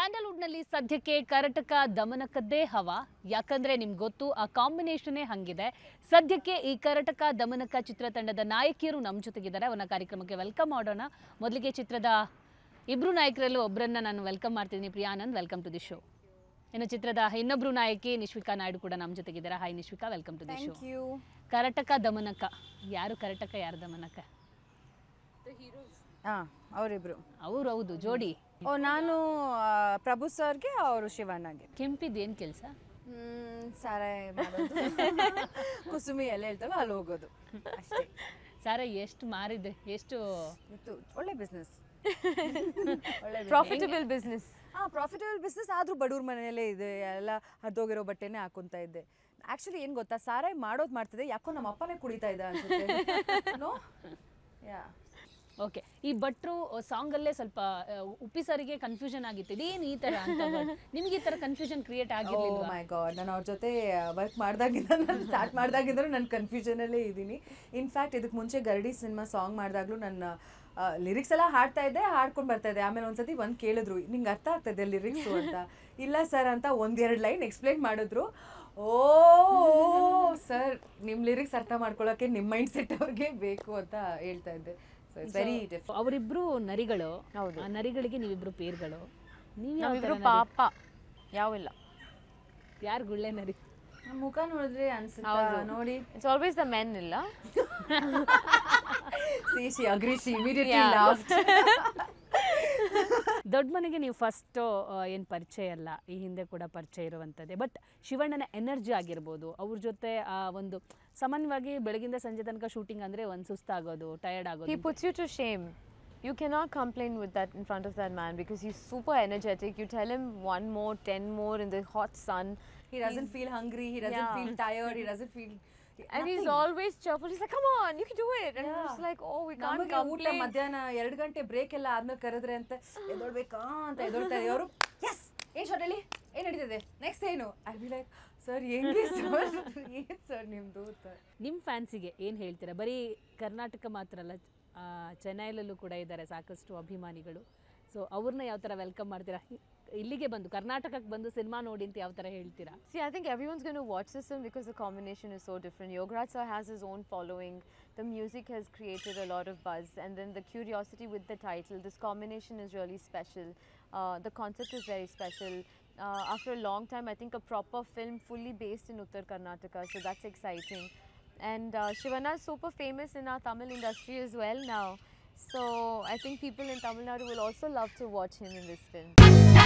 ಸ್ಯಾಂಡಲ್ವುಡ್ನಲ್ಲಿ ಸದ್ಯಕ್ಕೆ ಕರಟಕ ದಮನಕದ್ದೇ ಹವ ಯಾಕಂದ್ರೆ ನಿಮ್ಗೆ ಗೊತ್ತು ಆ ಕಾಂಬಿನೇಷನ್ನೇ ಹಂಗಿದೆ ಸದ್ಯಕ್ಕೆ ಈ ಕರಟಕ ದಮನಕ ಚಿತ್ರತಂಡದ ನಾಯಕಿಯರು ನಮ್ಮ ಜೊತೆಗಿದ್ದಾರೆ ಅವನ ಕಾರ್ಯಕ್ರಮಕ್ಕೆ ವೆಲ್ಕಮ್ ಮಾಡೋಣ ಮೊದಲಿಗೆ ಚಿತ್ರದ ಇಬ್ರು ನಾಯಕರಲ್ಲೂ ಒಬ್ಬರನ್ನ ನಾನು ವೆಲ್ಕಮ್ ಮಾಡ್ತಿದ್ದೀನಿ Priyanand welcome to the show ಇನ್ನು ಚಿತ್ರದ ಇನ್ನೊಬ್ರು ನಾಯಕಿ ನಿಶ್ವಿಕಾ ನಾಯ್ಡು ಕೂಡ ನಮ್ಮ ಜೊತೆಗಿದ್ದಾರೆ hi Nishvika welcome to the show thank you Karataka Damanaka ಯಾರು ಕರಟಕ ಯಾರು ದಮನಕ ಹಾಂ ಅವರಿಬ್ರು ಅವ್ರು ಹೌದು ಜೋಡಿ ಓ ನಾನು ಆ, ಪ್ರಭು ಸರ್ಗೆ ಅವರು ಶಿವಣ್ಣಗೆ ಕೆಂಪಿದ್ ಏನ್ ಕೆಲಸ ಹ್ಮ್, ಸಾರಾಯಿ ಮಾಡೋದು ಕುಸುಮಿ ಎಲ್ಲ ಹೇಳ್ತಲ್ಲ ಅಲ್ಲಿ ಹೋಗೋದು ಅಷ್ಟೇ ಸಾರ ಎಷ್ಟು ಮಾರಿದೆ ಎಷ್ಟು ಇತ್ತು ಒಳ್ಳೆ ಬಿಸ್ನೆಸ್ ಒಳ್ಳೆ ಪ್ರಾಫಿಟಬಲ್ ಬಿಸ್ನೆಸ್ ಹಾಂ ಪ್ರಾಫಿಟಬಲ್ ಬಿಸ್ನೆಸ್ ಆದರೂ ಬಡವ್ರ ಮನೆಯಲ್ಲೇ ಇದೆ ಎಲ್ಲ ಹರಿದೋಗಿರೋ ಬಟ್ಟೆನೇ ಹಾಕೊಂತ ಇದ್ದೆ ಆ್ಯಕ್ಚುಲಿ ಏನು ಗೊತ್ತಾ ಸಾರಾಯಿ ಮಾಡೋದು ಮಾಡ್ತಿದ್ದೆ ಯಾಕೋ ನಮ್ಮ ಅಪ್ಪನೇ ಕುಡಿತಾ ಇದ್ದ ಅನ್ಸುತ್ತೆ ನೋ ಯಾ ಓಕೆ ಈ ಭಟ್ರು ಸಾಂಗ್ ಅಲ್ಲೇ ಸ್ವಲ್ಪ ಆ, ಉಪ್ಪಿ ಸರಿಗೆ ಕನ್ಫ್ಯೂಷನ್ ಆಗಿತ್ತು ಇದೇನು ಈ ತರ ಅಂತ but ನಿಮ್ಗೆ ಈ ತರ ಕನ್ಫ್ಯೂಷನ್ ಕ್ರಿಯೇಟ್ ಓ ಆಗಿರ್ಲಿಲ್ವಾ ಮೈ ಗಾಡ್ ನಾನು ಅವ್ರ ಜೊತೆ ವರ್ಕ್ ಮಾಡ್ದಾಗಿಂದ ನಾನು ಸ್ಟಾರ್ಟ್ ಮಾಡ್ದಾಗಿಂದ ನಾನು ಕನ್ಫ್ಯೂಷನಲ್ಲೇ ಇದ್ದೀನಿ ಇನ್ಫ್ಯಾಕ್ಟ್ ಇದಕ್ಕೆ ಮುಂಚೆ ಗರಡಿ ಸಿನಿಮಾ ಸಾಂಗ್ ಮಾಡಿದಾಗಲೂ ನನ್ನ ಲಿರಿಕ್ಸ್ ಎಲ್ಲ ಹಾಡ್ತಾ ಇದ್ದೆ ಹಾಡ್ಕೊಂಡು ಬರ್ತಾ ಇದ್ದೆ ಆಮೇಲೆ ಒಂದ್ಸತಿ ಒಂದು ಕೇಳಿದ್ರು ನಿಂಗೆ ಅರ್ಥ ಆಗ್ತಾ ಇದೆ ಲಿರಿಕ್ಸು ಅಂತ ಇಲ್ಲ ಸರ್ ಅಂತ ಒಂದೆರಡು ಲೈನ್ ಎಕ್ಸ್ಪ್ಲೈನ್ ಮಾಡಿದ್ರು ಓ ಸರ್ ನಿಮ್ಮ ಲಿರಿಕ್ಸ್ ಅರ್ಥ ಮಾಡ್ಕೊಳ್ಳೋಕೆ ನಿಮ್ಮ ಮೈಂಡ್ ಸೆಟ್ ಅವ್ರಿಗೆ ಬೇಕು ಅಂತ ಹೇಳ್ತಾ ಇದ್ದೆ ಸೊ ಇಟ್ಸ್ ವೆರಿ ಡಿಫ್ರೆಂಟ್ ಅವರಿಬ್ರು ನರಿಗಳು ಹೌದು. ಆ ನರಿಗಳಿಗೆ ನೀವಿಬ್ರು ಪೇರ್ಗಳು ನೀವ್ ಯಾವ ನಾವಿಬ್ರು ತರ ನರಿ? ಪಾಪ ಯಾವಿಲ್ಲ ಯಾರು ಗುಳ್ಳೆ ನರಿ ಮುಖ ನೋಡಿದ್ರೆ ಅನ್ಸುತ್ತಾ ನೋಡಿ ಇಟ್ಸ್ ಆಲ್ವೇಸ್ ದ ಮೆನ್ ಇಲ್ಲ see she agree she immediately Yeah. Loft ದೊಡ್ಡ ಮನೆಗೆ ನೀವು ಫಸ್ಟ್ ಏನು ಪರಿಚಯ ಅಲ್ಲ ಈ ಹಿಂದೆ ಕೂಡ ಪರಿಚಯ ಇರುವಂಥದ್ದೇ ಬಟ್ ಶಿವಣ್ಣನ ಎನರ್ಜಿ ಆಗಿರ್ಬೋದು ಅವ್ರ ಜೊತೆ ಆ ಒಂದು ಸಾಮಾನ್ಯವಾಗಿ ಬೆಳಗಿಂದ ಸಂಜೆ ತನಕ ಶೂಟಿಂಗ್ ಅಂದ್ರೆ ಒಂದು ಸುಸ್ತಾಗೋದು ಟಯರ್ಡ್ he ಆಗೋದು puts you to shame you cannot complain with that in front of that man because he's super energetic you tell him one more ten more in the hot sun He doesn't feel hungry. He doesn't Yeah. feel tired. He doesn't feel. and he's nothing. always cheerful he's like come on you can do it and Yeah. it's like oh we can't ನಮಗೆ ಊಟ complain ಮಧ್ಯಾಹ್ನ ಎರಡು ಗಂಟೆ break ಎಲ್ಲ ಆದ್ಮೇಲೆ ಕರೆದ್ರೆ ಅಂತ ಎದೊಳ್ಬೇಕಾ ಅಂತ ಎದೊಳ್ತಾ ಅವರು ಎಸ್ ಏನ್ ಶಾರ್ಟ್ ಹೇಳಿ ಏನ್ ನಡೀತಿದೆ ನೆಕ್ಸ್ಟ್ ಏನು ಐ ಬಿ ಲೈಕ್ ಸರ್ ಹೆಂಗೆ ಸರ್ ಏನ್ ಸರ್ ನಿಮ್ದು ಅಂತ ನಿಮ್ಮ ಫ್ಯಾನ್ಸಿಗೆ ಏನು ಹೇಳ್ತೀರಾ ಬರೀ ಕರ್ನಾಟಕ ಮಾತ್ರ ಅಲ್ಲ ಆ, ಚೆನ್ನೈಲಲ್ಲೂ ಕೂಡ ಇದ್ದಾರೆ ಸಾಕಷ್ಟು ಅಭಿಮಾನಿಗಳು ಸೊ ಅವ್ರನ್ನ ಯಾವ ಥರ ವೆಲ್ಕಮ್ ಮಾಡ್ತೀರಾ ಇ- ಇಲ್ಲಿಗೆ ಬಂದು ಕರ್ನಾಟಕಕ್ಕೆ ಬಂದು ಸಿನಿಮಾ ನೋಡಿ ಅಂತ ಯಾವ ಥರ ಹೇಳ್ತೀರಾ See, I think everyone's going to watch this film because the combination is so different. Yograj sir has his own following. The music has created a lot of buzz, and then the curiosity with the title. This combination is really special. Uh, the concept is very special. Uh, after a long time, I think a proper film fully based in Uttar Karnataka, so that's exciting. And uh, Shivana is super famous in our Tamil industry as well now. So I think people in Tamil Nadu will also love to watch him in this film.